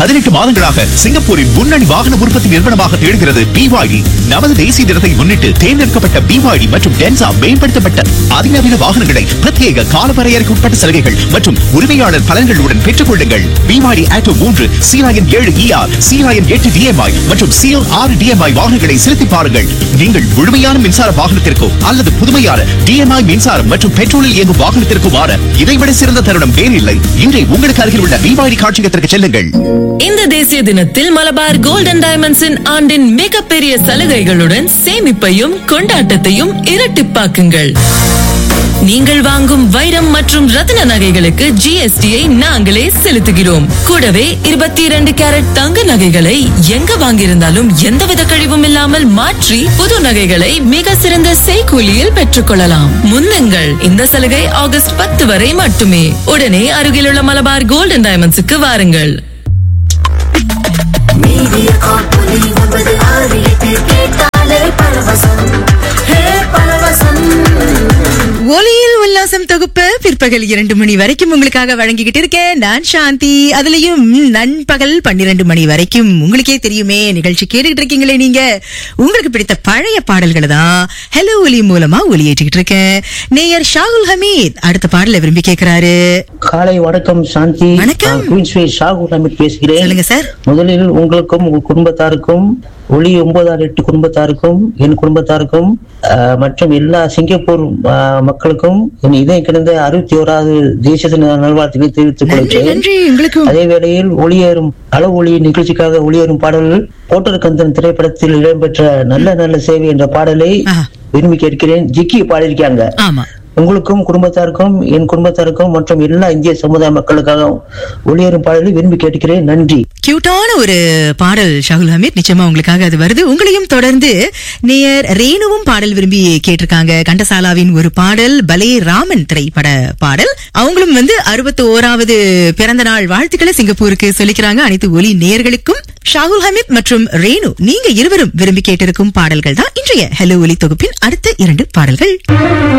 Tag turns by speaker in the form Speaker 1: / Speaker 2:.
Speaker 1: பதினெட்டு மாதங்களாக சிங்கப்பூரின் முன்னணி வாகன உற்பத்தி நிறுவனமாக திகழ்கிறது பிவாய்டி நமது தேசிய தினத்தை முன்னிட்டு தேர்ந்தெடுக்கப்பட்ட பிவாய்டி மற்றும் டென்சா மேம்படுத்தப்பட்ட அதிநவீன வாகனங்களை பிரத்யேக காலவரையறைக்கு உட்பட்ட சலுகைகள் மற்றும் உரிமையாளர் பலன்களுடன் பெற்றுக் கொள்ளுங்கள் பிவாய்டி ஆட்டோ மூன்று சீராயன் ஏழு இஆர் சீராயன் எட்டு டிஎம்ஐ மற்றும் சிஎல் ஆறு டிஎம்ஐ வாகனங்களை செலுத்தி பாருங்கள் நீங்கள் முழுமையான மின்சார வாகனத்திற்கோ அல்லது புதுமையான டிஎம்ஐ மின்சாரம் மற்றும் பெட்ரோலில் இயங்கும் வாகனத்திற்கோ மாற இதைவிட சிறந்த தருணம் வேறில்லை இன்றை உங்களுக்கு அருகில் உள்ள பிவாய்டி காட்சியகத்திற்கு செல்லுங்கள்
Speaker 2: இந்த தேசிய தினத்தில் மலபார் கோல்டன் டைமண்ட்ஸின் ஆண்டின் மிகப்பெரிய சலுகைகளுடன் சேமிப்பையும் கொண்டாட்டத்தையும் இரட்டிப்பாக்குங்கள் நீங்கள் வாங்கும் வைரம் மற்றும் ரத்தின நகைகளுக்கு ஜிஎஸ்டியை நாங்களே செலுத்துகிறோம் கூடவே இருபத்தி இரண்டு கேரட் தங்க நகைகளை எங்க வாங்கியிருந்தாலும் எந்தவித கழிவும் இல்லாமல் மாற்றி புது நகைகளை மிக சிறந்த செய்கூலியில் பெற்றுக்கொள்ளலாம் முன்னுங்கள் இந்த சலுகை ஆகஸ்ட் பத்து வரை மட்டுமே உடனே அருகிலுள்ள மலபார் கோல்டன் டைமண்ட்ஸுக்கு வாருங்கள்
Speaker 3: மீடியா காப்பொலி ஒன்பது ஆறு எட்டு கேட்டாலே பரவசம் ஹே பரவசம்
Speaker 4: ஒலியில் உல்லாசம் தொகுப்பு பிற்பகல் இரண்டு மணி வரைக்கும் உங்களுக்காக வழங்கிக்கிட்டு இருக்கேன் நான் சாந்தி அதுலயும் நண்பகல் பன்னிரண்டு மணி வரைக்கும் உங்களுக்கே தெரியுமே நிகழ்ச்சி கேட்டுக்கிட்டு இருக்கீங்களே நீங்க உங்களுக்கு பிடித்த பழைய பாடல்களை தான் ஹலோ ஒலி மூலமா ஒலியேற்றிக்கிட்டு இருக்கேன் நேயர் ஷாகுல் ஹமீத் அடுத்த பாடலை விரும்பி கேக்குறாரு
Speaker 5: காலை வணக்கம் சாந்தி
Speaker 4: வணக்கம்.
Speaker 5: நான் குயின்ஸ்வே ஷாகுல் ஹமீத் பேசுகிறேன்
Speaker 4: சொல்லுங்க சார்
Speaker 5: முதலில் உங்களுக்கும் உங்கள் குடும்பத்தாருக்கும் ஒளி ஒன்பதாறு எட்டு குடும்பத்தாருக்கும் என் குடும்பத்தாருக்கும் ஆஹ், மற்றும் எல்லா சிங்கப்பூர் ஆஹ், மக்களுக்கும் என் இதயம் கிடந்த அறுபத்தி ஓராவது தேசிய தின நல்வாழ்த்துக்களை தெரிவித்துக்
Speaker 4: நன்றி
Speaker 5: கொள்கிறேன்
Speaker 4: நன்றி உங்களுக்கும்
Speaker 5: அதே வேளையில் ஒளியேறும் அளவு ஒளி நிகழ்ச்சிக்காக ஒளியேறும் பாடல்கள் போட்டர் கந்தன் திரைப்படத்தில் இடம்பெற்ற நல்ல நல்ல சேவை என்ற பாடலை
Speaker 4: ஆ.
Speaker 5: விரும்பி கேட்கிறேன் ஜிக்கி பாடியிருக்காங்க
Speaker 4: ஆமா
Speaker 5: உங்களுக்கும் குடும்பத்தாருக்கும் என் குடும்பத்தாருக்கும் மற்றும் எல்லா இந்திய சமுதாய மக்களுக்காக ஒளியேறும் பாடலை விரும்பி கேட்கிறேன் நன்றி
Speaker 4: கியூட்டான ஒரு பாடல் ஷாகுல் ஹமீத் நிச்சயமா உங்களுக்காக அது வருது உங்களையும் தொடர்ந்து நேயர் ரேணுவும் பாடல் விரும்பி கேட்டிருக்காங்க கண்டசாலாவின் ஒரு பாடல் பலே ராமன் திரைப்பட பாடல் அவங்களும் வந்து அறுபத்தி ஓராவது பிறந்த நாள் வாழ்த்துக்களை சிங்கப்பூருக்கு சொல்லிக்கிறாங்க அனைத்து ஒலி நேயர்களுக்கும் ஷாகுல் ஹமீத் மற்றும் ரேணு நீங்க இருவரும் விரும்பி கேட்டிருக்கும் பாடல்கள் தான் இன்றைய ஹலோ ஒலி தொகுப்பின் அடுத்த இரண்டு பாடல்கள்